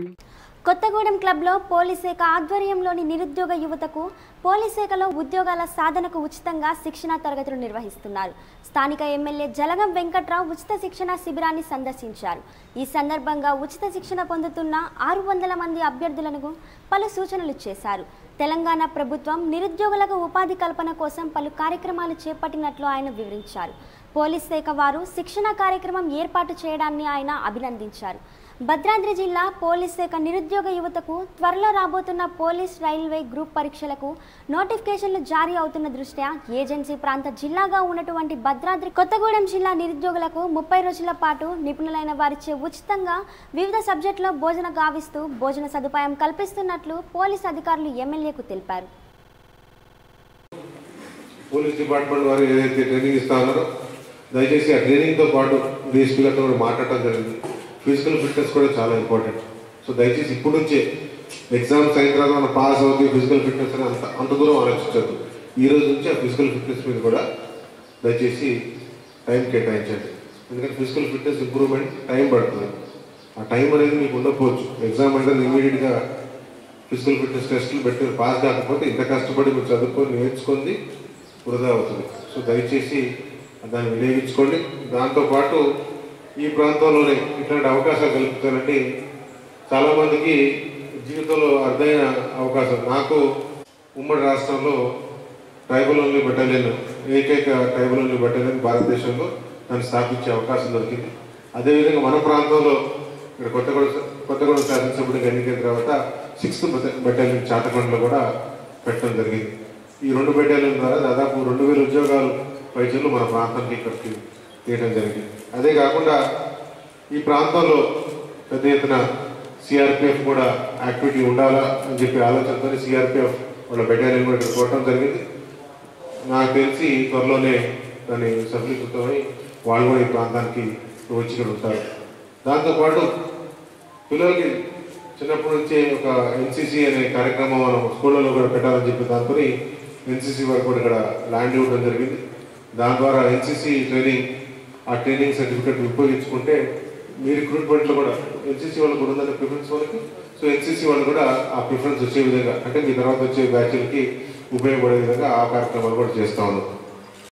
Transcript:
కొత్తగూడెం క్లబ్లో పోలీస్ శాఖ ఆధ్వర్యంలోని నిరుద్యోగ యువతకు పోలీస్ శాఖలో ఉద్యోగాల సాధనకు ఉచితంగా శిక్షణా తరగతులు నిర్వహిస్తున్నారు స్థానిక ఎమ్మెల్యే జలగం వెంకట్రావు ఉచిత శిక్షణ శిబిరాన్ని సందర్శించారు ఈ సందర్భంగా ఉచిత శిక్షణ పొందుతున్న ఆరు వందల మంది అభ్యర్థులకు పలు సూచనలు చేశారు తెలంగాణ ప్రభుత్వం నిరుద్యోగులకు ఉపాధి కల్పన కోసం పలు కార్యక్రమాలు చేపట్టినట్లు ఆయన వివరించారు పోలీస్ శాఖ వారు శిక్షణ కార్యక్రమం ఏర్పాటు చేయడాన్ని ఆయన అభినందించారు భద్రాద్రి జిల్లా పోలీస్ శాఖ నిరుద్యోగ యువతకు త్వరలో రాబోతున్న పోలీస్ రైల్వే గ్రూప్ పరీక్షలకు నోటిఫికేషన్లు జారీ అవుతున్న దృష్ట్యా ఏజెన్సీ ప్రాంత జిల్లాగా ఉన్నటువంటి భద్రాద్రి కొత్తగూడెం జిల్లా నిరుద్యోగులకు ముప్పై రోజుల పాటు నిపుణులైన వారిచే ఉచితంగా వివిధ సబ్జెక్టులో భోజన గావిస్తూ భోజన సదుపాయం కల్పిస్తున్నట్లు పోలీస్ అధికారులు ఎమ్మెల్యేకు తెలిపారు పోలీస్ డిపార్ట్మెంట్ వారు ఏదైతే ట్రైనింగ్ ఇస్తా ఉన్నారో దయచేసి ఆ ట్రైనింగ్తో పాటు డిఎస్పీ గారితో కూడా మాట్లాడటం జరిగింది ఫిజికల్ ఫిట్నెస్ కూడా చాలా ఇంపార్టెంట్ సో దయచేసి ఇప్పుడు నుంచే ఎగ్జామ్స్ అయిన తర్వాత మనం పాస్ అవుతుంది ఫిజికల్ ఫిట్నెస్ అని అంత అంత దూరం ఆలోచించద్దు ఈ రోజు నుంచి ఆ ఫిజికల్ ఫిట్నెస్ మీద కూడా దయచేసి టైం కేటాయించండి ఎందుకంటే ఫిజికల్ ఫిట్నెస్ ఇంప్రూవ్మెంట్ టైం పడుతుంది ఆ టైం అనేది మీకు ఉండకపోవచ్చు ఎగ్జామ్ అయితే ఇమీడియట్గా ఫిజికల్ ఫిట్నెస్ టెస్టులు పెట్టి మీరు పాస్ కాకపోతే ఇంత కష్టపడి మీరు చదువుకొని నేర్చుకుంది వృధా అవుతుంది సో దయచేసి దాన్ని వినియోగించుకోండి దాంతోపాటు ఈ ప్రాంతంలోనే ఇట్లాంటి అవకాశాలు కలుపుతానండి చాలామందికి జీవితంలో అర్థమైన అవకాశం నాకు ఉమ్మడి రాష్ట్రంలో ట్రైబల్ ఓన్లీ బెటాలియన్ ఏకైక ట్రైబల్ ఓన్లీ బెటాలియన్ భారతదేశంలో దాన్ని స్థాపించే అవకాశం దొరికింది అదేవిధంగా మన ప్రాంతంలో ఇక్కడ కొత్తగూడెం కొత్తగూడెం శాసనసభ్యుడికి ఎన్నికైన తర్వాత సిక్స్త్ బెటాలియన్ చాతకొండలో కూడా పెట్టడం జరిగింది ఈ రెండు బెటాలియన్ ద్వారా దాదాపు రెండు వేల ఉద్యోగాలు పైచలు మన ప్రాంతానికి ఇక్కడికి తీయడం జరిగింది అదే కాకుండా ఈ ప్రాంతంలో పెద్ద ఎత్తున సిఆర్పిఎఫ్ కూడా యాక్టివిటీ ఉండాలా అని చెప్పి ఆలోచనతో సిఆర్పిఎఫ్ వాళ్ళ బెటాలియన్ కూడా ఇక్కడ కోవడం జరిగింది నాకు తెలిసి త్వరలోనే దాన్ని సఫలీకృతమై వాళ్ళు కూడా ఈ ప్రాంతానికి వచ్చి ఇక్కడ ఉంటారు దాంతోపాటు పిల్లలకి చిన్నప్పటి నుంచే ఒక ఎన్సీసీ అనే కార్యక్రమం మనం స్కూళ్ళలో కూడా పెట్టాలని చెప్పి దాంతో ఎన్సీసీ వారు కూడా ఇక్కడ ల్యాండ్ ఇవ్వడం జరిగింది దాని ద్వారా ఎన్సీసీ ట్రైనింగ్ ఆ ట్రైనింగ్ సర్టిఫికేట్ ఉపయోగించుకుంటే మీ రిక్రూట్మెంట్లో కూడా ఎన్సీసీ వాళ్ళు కూడా ఉందని ప్రిఫరెన్స్ వాళ్ళకి సో ఎన్సీసీ వాళ్ళు కూడా ఆ ప్రిఫరెన్స్ వచ్చే విధంగా అంటే మీ తర్వాత వచ్చే బ్యాచ్లకి ఉపయోగపడే విధంగా ఆ కార్యక్రమాలు కూడా చేస్తా ఉన్నాం